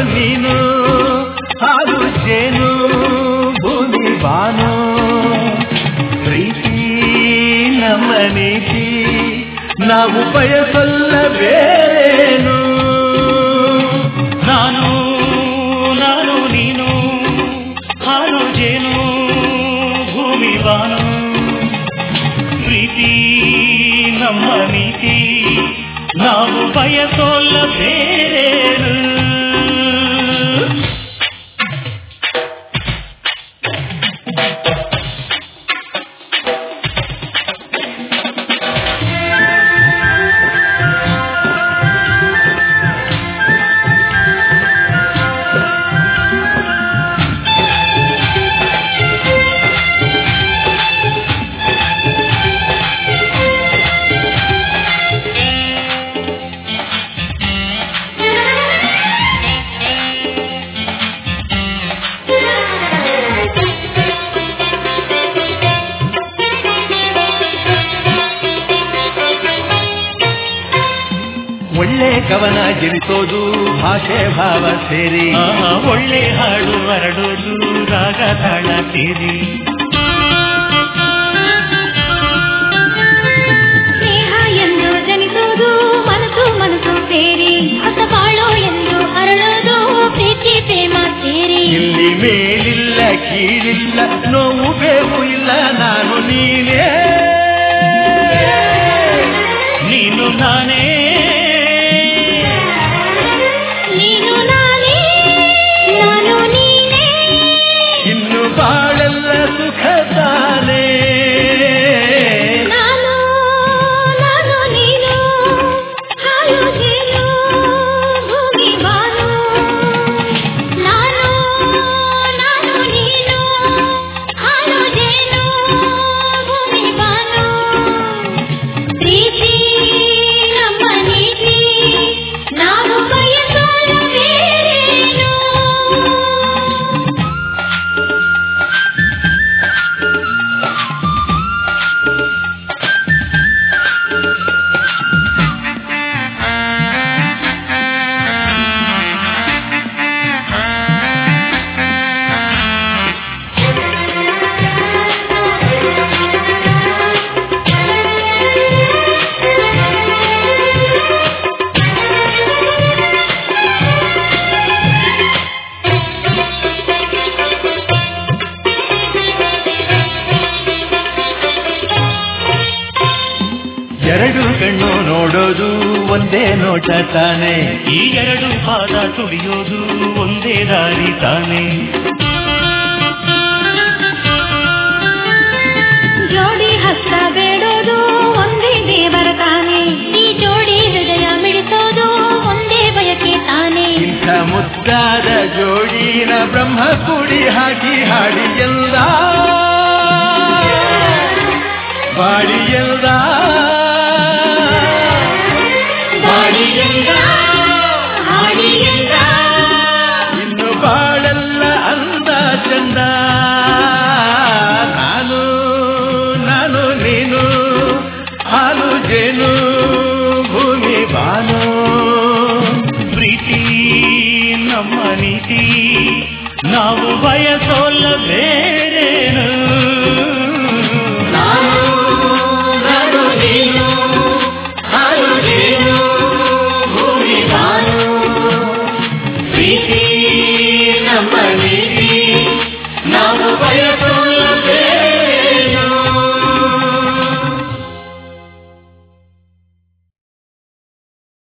ನೀನು ಹಾಲು ಜೇನು ಭೂಮಿ ಬಾನು ಪ್ರೀತಿ ನಮ್ಮ ನೀತಿ ನಾವು ಬಯಸಲ್ಲವೇನು ನಾನು ನಾನು ನೀನು ಹಾಲು ಜೇನು ಭೂಮಿ ಬಾನು ಪ್ರೀತಿ ನಮ್ಮ ನೀತಿ ನಾವು ಬಯಸೋಲ್ಲ ಬೇರೇನು ಒಳ್ಳೆ ಕವನ ಜನಿಸೋದು ಭಾಷೆ ಭಾವ ಸೇರಿ ಆಹಾ, ಒಳ್ಳೆ ಹಾಡು ಹರಡೋದು ರಾಗ ತಾಳ ಸೇರಿ ಸ್ನೇಹ ಎಂದು ಜನಿಸೋದು ಮನಸ್ಸು ಮನಸ್ಸು ಸೇರಿ ಹೊಸ ಬಾಳೋ ಎಂದು ಅರಳೋದು ಪ್ರೀತಿ ಪ್ರೇಮ ಸೇರಿ ಇಲ್ಲಿ ಮೇಲಿಲ್ಲ ಕೀಳಿಲ್ಲ ನೋವು ಬೇವು ಇಲ್ಲ ನಾನು ನೀನೇ ನೀನು ನಾನೇ ನೀನು ನಾನೇ ನಾನು ನೀನೇ ಇನ್ನು ಬಾಳೆಲ್ಲ ಸುಖ ತಾನೇ ನಾನು ನಾನು ನೀನು ಹಾಲು ಜೇನು ಭೂಮಿ ಬಾನು ನಾನು ನಾನು ನೀನು ಹಾಲು ಜೇನು ಭೂಮಿ ಬಾನು ಪ್ರೀತಿ ನಮ್ಮ ನೀತಿ ನಾವು ಬಯಸೋದು ಬೇರೇನು ಎರಡು ಕಣ್ಣು ನೋಡೋದು ಒಂದೇ ನೋಟ ತಾನೆ ಈ ಎರಡು ಪಾದ ತುಳಿಯೋದು ಒಂದೇ ದಾರಿ ತಾನೇ ಜೋಡಿ ಹಸ್ತ ಬೇಡೋದು ಒಂದೇ ದೇವರ ತಾನೆ ಈ ಜೋಡಿ ಹೃದಯ ಮಿಡಿಸೋದು ಒಂದೇ ಬಯಕೆ ತಾನೆ ಇಂಥ ಮುದ್ದಾದ ಜೋಡಿನ ಬ್ರಹ್ಮ ಕೂಡಿ ಹಾಕಿ ಹಾಡಿ ಎಲ್ಲ ಬಾಡಿ ಎಲ್ಲ ಬಾಡಿ ಎಲ್ಲ ಹಾಡಿ ಎಂದ ಇನ್ನು ಬಾಳೆಲ್ಲ ಅಂದ ಚಂದ ನಾನು ನಾನು ನೀನು ಹಾಲು ಜೇನು ಭೂಮಿ ಬಾನು ಪ್ರೀತಿ ನಮ್ಮ ನೀತಿ ನಾವು ಬಯಸೋಲ್ಲ ಬೇರೆ